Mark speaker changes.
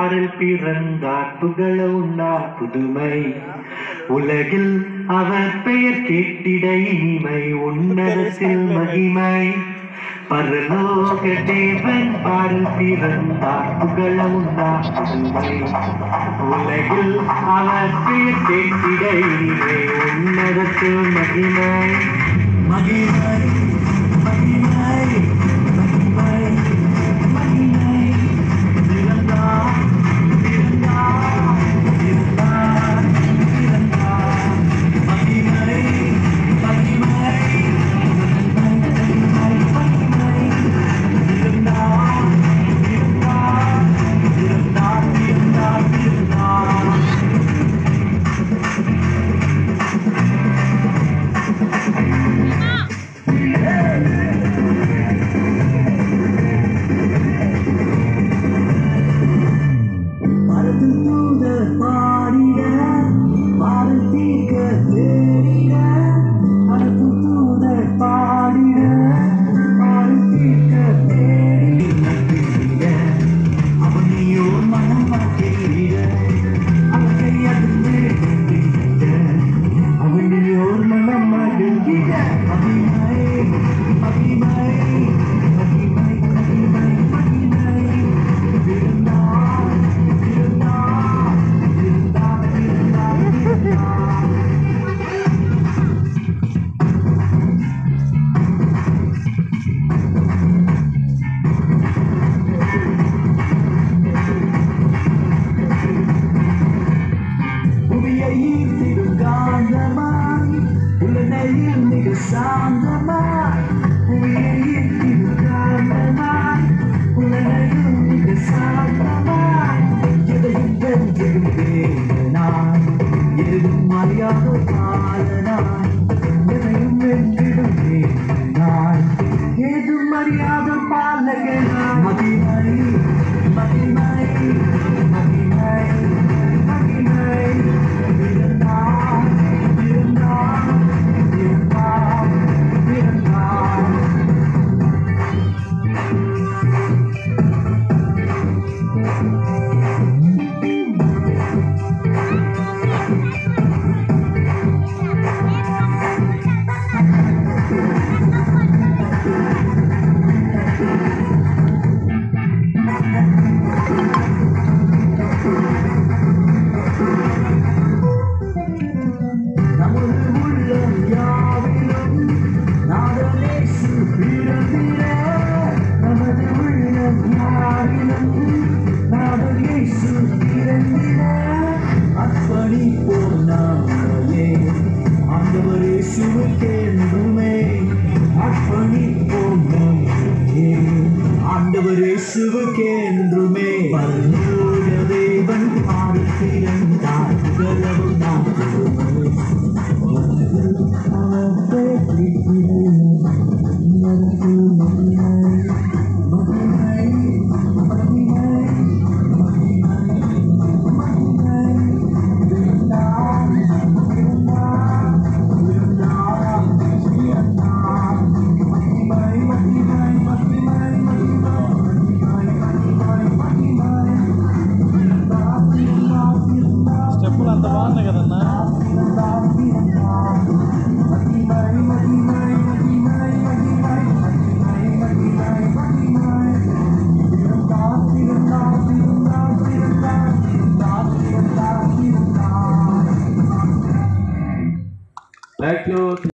Speaker 1: பாரில் பிறந்தார் புகழ உண்டார் புதுமை உலகில் அவர் பெயர் கேட்டிட இனிமை உன்னதத்தில் மகிமை பரலோக தேவன் பாரில் பிறந்தார் புகழ உண்டார் புதுமை உலகில் அவர் பெயர் கேட்டிட இனிமை உன்னதத்தில் மகிமை மகிமை மகிமை மகிமை மகிமை பிறந்தார் பிறந்தார் பிறந்தார் பிறந்தார் மகிமை மகிமை மகிமை மகிமை பிறந்தார் பிறந்தார் பிறந்தார் பிறந்தார் பிறந்தார் மரத்தில் தூதர் பாடிட பாடல் தீர்க்க தேடிட மரத்தில் தூதர் பாடிட பாடல் தீர்க்க தேடிட அவனையோ மனம் மாற்றிட அவனை அதிர்ந்து அவனையோ மனம் மகிழ்கிட மகிமை மகிமை மகிமை மகிமை மகிமை இருந்தார் இருந்தார் இருந்தார் இருந்தார் இருந்தார் புவியை ஈர்த்திடும் காந்தமாய் உலகையில் மிக சாந்தமாய் புவியை ஈர்த்திடும் காந்தமாய் உலகையில் மிக சாந்தமாய் எதையும் வென்றிடும் வேந்தனாய் எதுவும் அறியாத பாலனாய் எதையும் வென்றிடும் வேந்தனாய் ஏதும் அறியாத பாலகனாய் மகிமை மகிமை மகிமை மகிமை இருந்தார் இருந்தார் இருந்தார் இருந்தார் நமது உள்ளம் யாவிலும் நாதனேசு பிறந்திட நமது உள்ளம் யாவிலும் நாதனேசு பிறந்திட அர்ப்பணிப்போம் நாமே ஆண்டவர் இயேசுவுக்கென்றுமே அர்ப்பணிப்போம் நாமே ஆண்டவர் இயேசுவுக்கென்றுமே பரலோக தேவன் பார்த்திருந்தார் புகழவும் நாம்
Speaker 2: స్టెప్పులు అంత బాగున్నాయి కదన్నా
Speaker 1: Thank you.